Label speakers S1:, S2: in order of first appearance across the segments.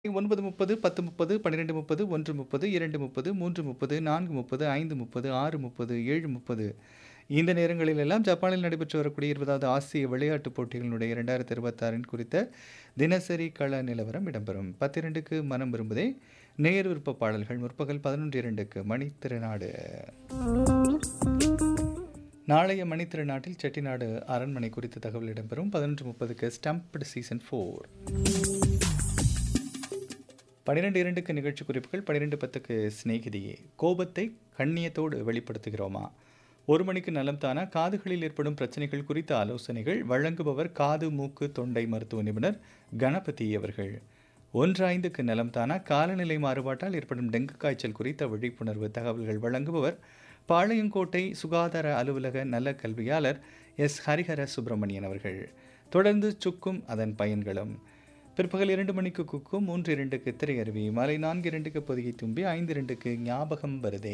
S1: ஒன்பது முப்பது பத்து முப்பது பன்னிரெண்டு முப்பது ஒன்று முப்பது இரண்டு முப்பது மூன்று முப்பது நான்கு முப்பது ஐந்து முப்பது ஆறு முப்பது ஏழு முப்பது இந்த நேரங்களில் எல்லாம் ஜப்பானில் நடைபெற்று வரக்கூடிய இருபதாவது ஆசிய விளையாட்டுப் போட்டிகளினுடைய இரண்டாயிரத்தி இருபத்தாறின் குறித்த தினசரி கள நிலவரம் இடம்பெறும் பத்திரண்டுக்கு மனம் விரும்புதே நேர் விருப்ப பாடல்கள் முற்பகல் பதினொன்று இரண்டுக்கு மணித்திருநாடு நாளைய மணித்திருநாட்டில் செட்டிநாடு அரண்மனை குறித்த தகவல் இடம்பெறும் பதினொன்று முப்பதுக்கு ஸ்டம்ப்டு சீசன் ஃபோர் பன்னிரெண்டு இரண்டுக்கு நிகழ்ச்சி குறிப்புகள் பன்னிரெண்டு பத்துக்கு சிநேகிதியே கோபத்தை கண்ணியத்தோடு வெளிப்படுத்துகிறோமா ஒரு மணிக்கு நலம் தானா காதுகளில் ஏற்படும் பிரச்சனைகள் குறித்த ஆலோசனைகள் வழங்குபவர் காது மூக்கு தொண்டை மருத்துவ நிபுணர் கணபதி அவர்கள் ஒன்று ஐந்துக்கு நலம் தானா காலநிலை மாறுபாட்டால் ஏற்படும் டெங்கு காய்ச்சல் குறித்த விழிப்புணர்வு தகவல்கள் வழங்குபவர் பாளையங்கோட்டை சுகாதார அலுவலக நல கல்வியாளர் எஸ் ஹரிஹர சுப்பிரமணியன் அவர்கள் தொடர்ந்து சுக்கும் அதன் பயன்களும் பிற்பகல் இரண்டு மணிக்கு குக்கும் மூன்று இரண்டுக்கு திரையருவி மாலை நான்கு இரண்டுக்கு பொதிகை தும்பி ஐந்து இரண்டுக்கு ஞாபகம் வருதே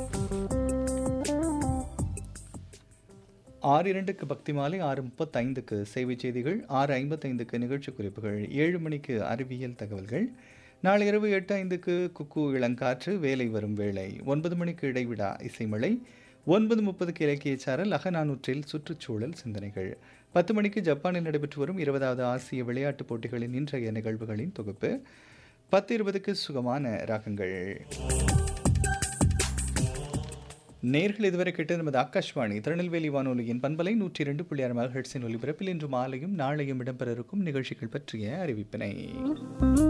S1: ஆறு இரண்டுக்கு பக்தி மாலை ஆறு முப்பத்தைந்துக்கு செய்தி செய்திகள் ஆறு ஐம்பத்தைந்துக்கு நிகழ்ச்சி குறிப்புகள் ஏழு மணிக்கு அறிவியல் தகவல்கள் நாளை இரவு எட்டு ஐந்துக்கு குக்கு இளங்காற்று வேலை வரும் வேளை ஒன்பது மணிக்கு இடைவிடா இசைமலை ஒன்பது முப்பதுக்கு இலக்கிய சாரல் அகநானூற்றில் சுற்றுச்சூழல் சிந்தனைகள் பத்து மணிக்கு ஜப்பானில் நடைபெற்று வரும் இருபதாவது ஆசிய விளையாட்டுப் போட்டிகளின் இன்றைய நிகழ்வுகளின் தொகுப்பு பத்து இருபதுக்கு சுகமான ராகங்கள் நேர்கள் இதுவரை கேட்டு நமது ஆகாஷ்வாணி திருநெல்வேலி வானொலியின் பண்பலை நூற்றி இரண்டு புள்ளி ஆறு மகஹெட்ஸின் ஒலிபரப்பில் இன்று மாலையும் நாளையும் இடம்பெற இருக்கும் நிகழ்ச்சிகள் பற்றிய அறிவிப்பினை